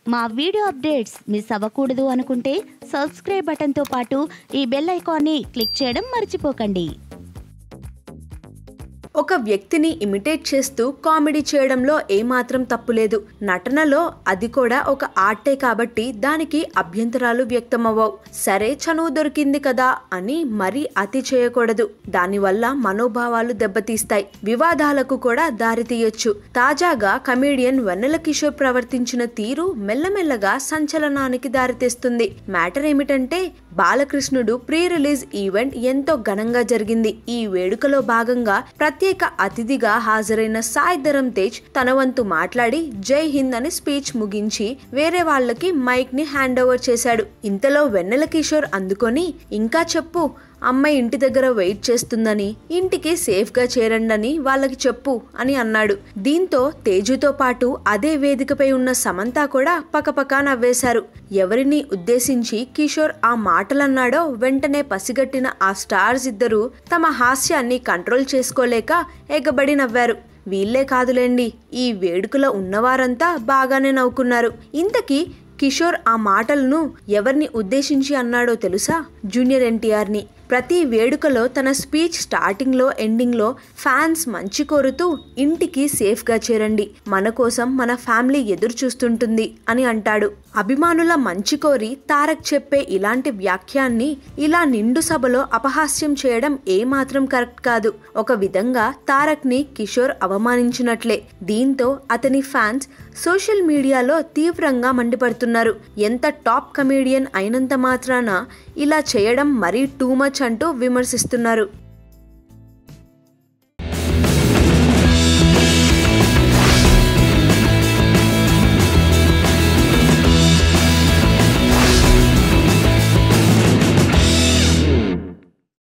మా video updates miss అవ్వకూడదు అనుకుంటే సబ్స్క్రైబ్ బటన్తో పాటు ఈ బెల్ ఐకాన్ని క్లిక్ చేయడం మర్చిపోకండి ఒక వ్యక్తిని ఇమిటేట్ చేస్తూ కామెడీ చేయడంలో ఏమాత్రం తప్పులేదు నటనలో అది కూడా ఒక ఆర్టే కాబట్టి దానికి అభ్యంతరాలు వ్యక్తమవ్వవు సరే చనువు దొరికింది కదా అని మరీ అతి చేయకూడదు దానివల్ల మనోభావాలు దెబ్బతీస్తాయి వివాదాలకు కూడా దారితీయొచ్చు తాజాగా కమేడియన్ వెన్నెల కిషోర్ ప్రవర్తించిన తీరు మెల్లమెల్లగా సంచలనానికి దారితీస్తుంది మ్యాటర్ ఏమిటంటే బాలకృష్ణుడు ప్రీ రిలీజ్ ఈవెంట్ ఎంతో ఘనంగా జరిగింది ఈ వేడుకలో భాగంగా ప్రత్యేక అతిథిగా హాజరైన సాయి ధరమ్ తేజ్ తన వంతు మాట్లాడి జై హింద్ అని స్పీచ్ ముగించి వేరే వాళ్ళకి మైక్ ని హ్యాండ్ ఓవర్ చేశాడు ఇంతలో వెన్నెల కిషోర్ అందుకొని ఇంకా చెప్పు అమ్మాయి ఇంటి దగ్గర వెయిట్ చేస్తుందని ఇంటికి సేఫ్గా చేరండని వాళ్ళకి చెప్పు అని అన్నాడు దీంతో తేజుతో పాటు అదే వేదికపై ఉన్న సమంత కూడా పకపకా నవ్వేశారు ఎవరిని ఉద్దేశించి కిషోర్ ఆ మాటలన్నాడో వెంటనే పసిగట్టిన ఆ స్టార్స్ ఇద్దరు తమ హాస్యాన్ని కంట్రోల్ చేసుకోలేక ఎగబడి నవ్వారు వీళ్ళే కాదులేండి ఈ వేడుకలో ఉన్నవారంతా బాగానే నవ్వుకున్నారు ఇంతకీ కిషోర్ ఆ మాటలను ఎవరిని ఉద్దేశించి అన్నాడో తెలుసా జూనియర్ ఎన్టీఆర్ని ప్రతి వేడుకలో తన స్పీచ్ స్టార్టింగ్లో ఎండింగ్లో ఫ్యాన్స్ మంచి కోరుతూ ఇంటికి సేఫ్గా చేరండి మన కోసం మన ఫ్యామిలీ ఎదురు చూస్తుంటుంది అని అంటాడు అభిమానుల మంచి కోరి తారక్ చెప్పే ఇలాంటి వ్యాఖ్యాన్ని ఇలా నిండు సభలో అపహాస్యం చేయడం ఏమాత్రం కరెక్ట్ కాదు ఒక విధంగా తారక్ ని కిషోర్ అవమానించినట్లే దీంతో అతని ఫ్యాన్స్ సోషల్ మీడియాలో తీవ్రంగా మండిపడుతున్నారు ఎంత టాప్ కమేడియన్ అయినంత మాత్రాన ఇలా చేయడం మరీ టూ మచ్ అంటూ విమర్శిస్తున్నారు